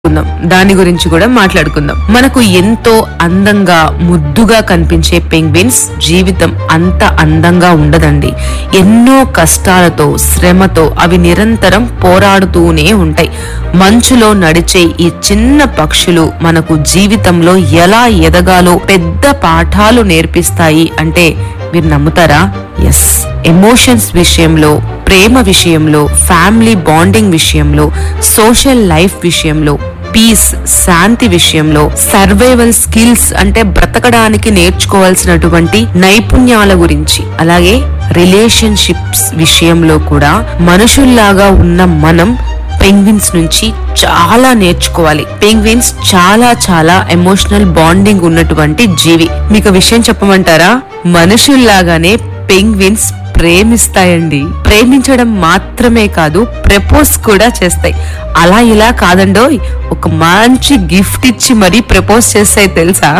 మాట్లాడుకుందాం దాని గురించి కూడా మాట్లాడుకుందాం మనకు ఎంతో అందంగా ముద్దుగా కనిపించే పెంగ్విన్స్ జీవితం అంత అందంగా ఉండదండి ఎన్నో కష్టాలతో శ్రమతో అవి నిరంతరం పోరాడుతూనే ఉంటాయి మంచులో నడిచే ఈ చిన్న పక్షులు మనకు జీవితంలో ఎలా ఎదగాలో పెద్ద పాఠాలు నేర్పిస్తాయి అంటే మీరు నమ్ముతారా ఎస్ ఎమోషన్స్ విషయంలో ప్రేమ విషయంలో ఫ్యామిలీ బాండింగ్ విషయంలో సోషల్ లైఫ్ విషయంలో పీస్ శాంతి విషయంలో సర్వైవల్ స్కిల్స్ అంటే బ్రతకడానికి నేర్చుకోవాల్సినటువంటి నైపుణ్యాల గురించి అలాగే రిలేషన్షిప్స్ విషయంలో కూడా మనుషుల్లాగా ఉన్న మనం పెంగ్విన్స్ నుంచి చాలా నేర్చుకోవాలి పెంగ్విన్స్ చాలా చాలా ఎమోషనల్ బాండింగ్ ఉన్నటువంటి జీవి మీకు ఒక విషయం చెప్పమంటారా మనుషుల్లాగానే పెంగ్విన్స్ ప్రేమిస్తాయండి ప్రేమించడం మాత్రమే కాదు ప్రపోజ్ కూడా చేస్తాయి అలా ఇలా కాదండోయ్ ఒక మంచి గిఫ్ట్ ఇచ్చి మరీ ప్రపోజ్ చేస్తాయి తెలుసా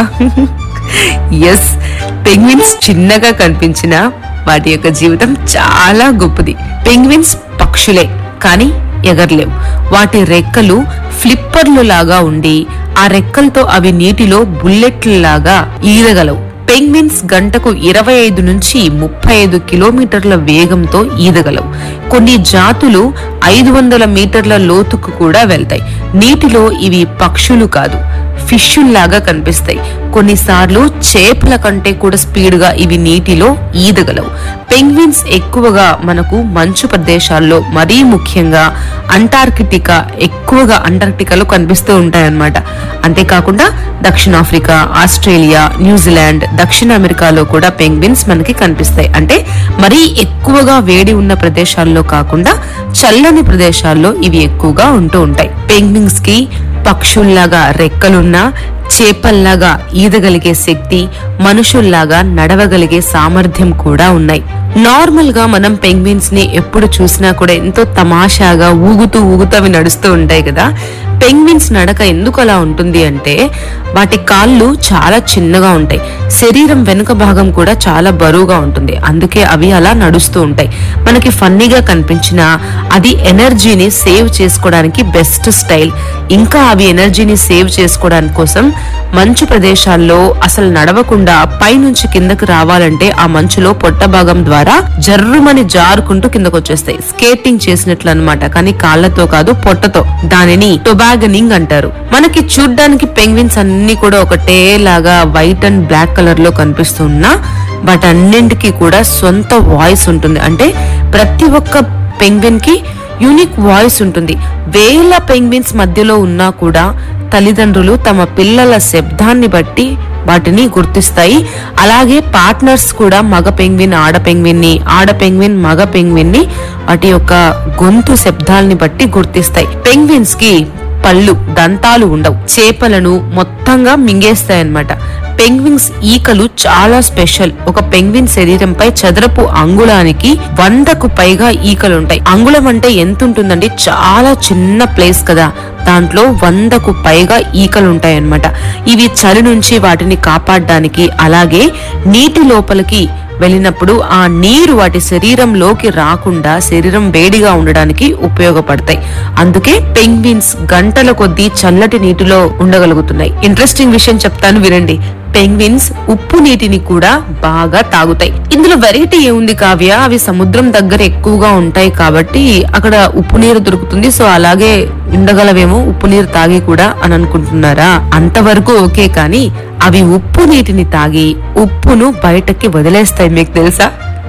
ఎస్ పెంగ్విన్స్ చిన్నగా కనిపించిన వాటి యొక్క జీవితం చాలా గొప్పది పెంగ్విన్స్ పక్షులే కానీ ఎగరలేవు వాటి రెక్కలు ఫ్లిప్పర్లు లాగా ఉండి ఆ రెక్కలతో అవి నీటిలో బుల్లెట్ల లాగా ఈదగలవు పెంగ్విన్స్ గంటకు ఇరవై ఐదు నుంచి ముప్పై ఐదు కిలోమీటర్ల వేగంతో ఈదగలవు కొన్ని జాతులు ఐదు వందల మీటర్ల లోతుకు కూడా వెళ్తాయి నీటిలో ఇవి పక్షులు కాదు ఫిష్యుల్లాగా కనిపిస్తాయి కొన్నిసార్లు చేపల కంటే కూడా స్పీడ్ గా ఇవి నీటిలో ఈదగలవు పెంగ్విన్స్ ఎక్కువగా మనకు మంచు ప్రదేశాల్లో మరీ ముఖ్యంగా అంటార్కిటికా ఎక్కువగా అంటార్కిటికాలో కనిపిస్తూ ఉంటాయన్నమాట అంతేకాకుండా దక్షిణాఫ్రికా ఆస్ట్రేలియా న్యూజిలాండ్ దక్షిణ అమెరికాలో కూడా పెంగ్విన్స్ మనకి కనిపిస్తాయి అంటే మరీ ఎక్కువగా వేడి ఉన్న ప్రదేశాల్లో కాకుండా చల్లని ప్రదేశాల్లో ఇవి ఎక్కువగా ఉంటూ ఉంటాయి పెంగ్విన్స్ కి పక్షుల్లాగా రెక్కలున్నా చేపల్లాగా ఈదగలిగే శక్తి మనుషుల్లాగా నడవగలిగే సామర్థ్యం కూడా ఉన్నాయి నార్మల్ గా మనం పెంగ్విన్స్ ని ఎప్పుడు చూసినా కూడా ఎంతో తమాషాగా ఊగుతూ ఊగుతూ అవి నడుస్తూ ఉంటాయి కదా పెంగ్విన్స్ నడక ఎందుకు అలా ఉంటుంది అంటే వాటి కాళ్ళు చాలా చిన్నగా ఉంటాయి శరీరం వెనుక భాగం కూడా చాలా బరువుగా ఉంటుంది అందుకే అవి అలా నడుస్తూ ఉంటాయి మనకి ఫన్నీగా కనిపించిన అది ఎనర్జీని సేవ్ చేసుకోవడానికి బెస్ట్ స్టైల్ ఇంకా అవి ఎనర్జీని సేవ్ చేసుకోవడానికి కోసం మంచు ప్రదేశాల్లో అసలు నడవకుండా పైనుంచి కిందకు రావాలంటే ఆ మంచులో పొట్ట భాగం ద్వారా జర్రుమని జారుకుంటూ కిందకు వచ్చేస్తాయి స్కేటింగ్ చేసినట్లు అన్నమాట కానీ కాళ్లతో కాదు పొట్టతో దానిని టొబాగనింగ్ అంటారు మనకి చూడ్డానికి పెంగ్విన్స్ అన్ని కూడా ఒకటే లాగా వైట్ అండ్ బ్లాక్ కలర్ లో కనిపిస్తున్నా వాటన్నింటికి కూడా సొంత వాయిస్ ఉంటుంది అంటే ప్రతి ఒక్క పెంగ్విన్ కి యూనిక్ వాయిస్ ఉంటుంది వేల పెంగ్విన్స్ మధ్యలో ఉన్నా కూడా తల్లిదండ్రులు తమ పిల్లల శబ్దాన్ని బట్టి వాటిని గుర్తిస్తాయి అలాగే పార్ట్నర్స్ కూడా మగ పెంగ్విన్ ఆడ పెంగ్విన్ ని ఆడ పెంగ్విన్ మగ పెంగ్విన్ ని వాటి యొక్క గొంతు శబ్దాల్ని బట్టి గుర్తిస్తాయి పెంగ్విన్స్ కి పళ్ళు దంతాలు ఉండవు చేపలను మొత్తంగా మింగేస్తాయన్నమాట పెంగ్విన్స్ ఈకలు చాలా స్పెషల్ ఒక పెంగ్విన్ శరీరంపై చదరపు అంగుళానికి వందకు పైగా ఈకలు ఉంటాయి అంగుళం అంటే ఎంత ఉంటుందండి చాలా చిన్న ప్లేస్ కదా దాంట్లో వందకు పైగా ఈకలు ఉంటాయన్నమాట ఇవి చలి నుంచి వాటిని కాపాడడానికి అలాగే నీటి లోపలికి వెళ్ళినప్పుడు ఆ నీరు వాటి శరీరంలోకి రాకుండా శరీరం వేడిగా ఉండడానికి ఉపయోగపడతాయి అందుకే పెంగ్విన్స్ గంటల కొద్దీ చల్లటి నీటిలో ఉండగలుగుతున్నాయి ఇంట్రెస్టింగ్ విషయం చెప్తాను వినండి పెంగ్విన్స్ ఉప్పు నీటిని కూడా బాగా తాగుతాయి ఇందులో వెరైటీ ఏముంది కావ్య అవి సముద్రం దగ్గర ఎక్కువగా ఉంటాయి కాబట్టి అక్కడ ఉప్పు నీరు దొరుకుతుంది సో అలాగే ఉండగలవేమో ఉప్పు నీరు తాగి కూడా అని అనుకుంటున్నారా అంతవరకు ఓకే కానీ అవి ఉప్పు నీటిని తాగి ఉప్పును బయటకి వదిలేస్తాయి మీకు తెలుసా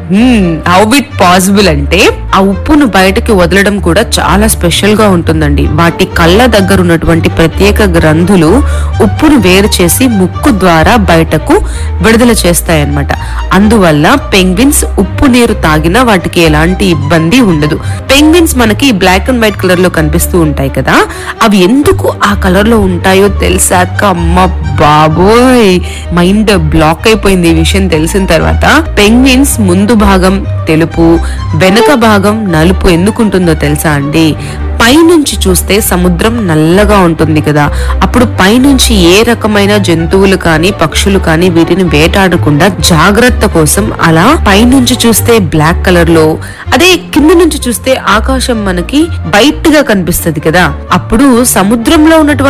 హౌ ఇట్ పాసిబుల్ అంటే ఆ ఉప్పును బయటకి వదలడం కూడా చాలా స్పెషల్ గా ఉంటుందండి వాటి కళ్ళ దగ్గర ఉన్నటువంటి ప్రత్యేక గ్రంథులు ఉప్పును వేరు చేసి ముక్కు ద్వారా బయటకు విడుదల చేస్తాయన్నమాట అందువల్ల పెంగ్విన్స్ ఉప్పు నీరు తాగినా వాటికి ఎలాంటి ఇబ్బంది ఉండదు పెంగ్విన్స్ మనకి బ్లాక్ అండ్ వైట్ కలర్ లో కనిపిస్తూ ఉంటాయి కదా అవి ఎందుకు ఆ కలర్ లో ఉంటాయో తెలిసాక అమ్మ బాబోయ్ మైండ్ బ్లాక్ అయిపోయింది ఈ విషయం తెలిసిన తర్వాత పెంగ్విన్స్ ముందు భాగం తెలుపు వెనక భాగం నలుపు ఎందుకుంటుందో తెలుసా అండి పైనుంచి చూస్తే సముద్రం నల్లగా ఉంటుంది కదా అప్పుడు పైనుంచి ఏ రకమైన జంతువులు కానీ పక్షులు కానీ వీటిని వేటాడకుండా జాగ్రత్త కోసం అలా పైనుంచి చూస్తే బ్లాక్ కలర్ లో అదే కింద నుంచి చూస్తే ఆకాశం మనకి బయటగా కనిపిస్తది కదా అప్పుడు సముద్రంలో ఉన్నటువంటి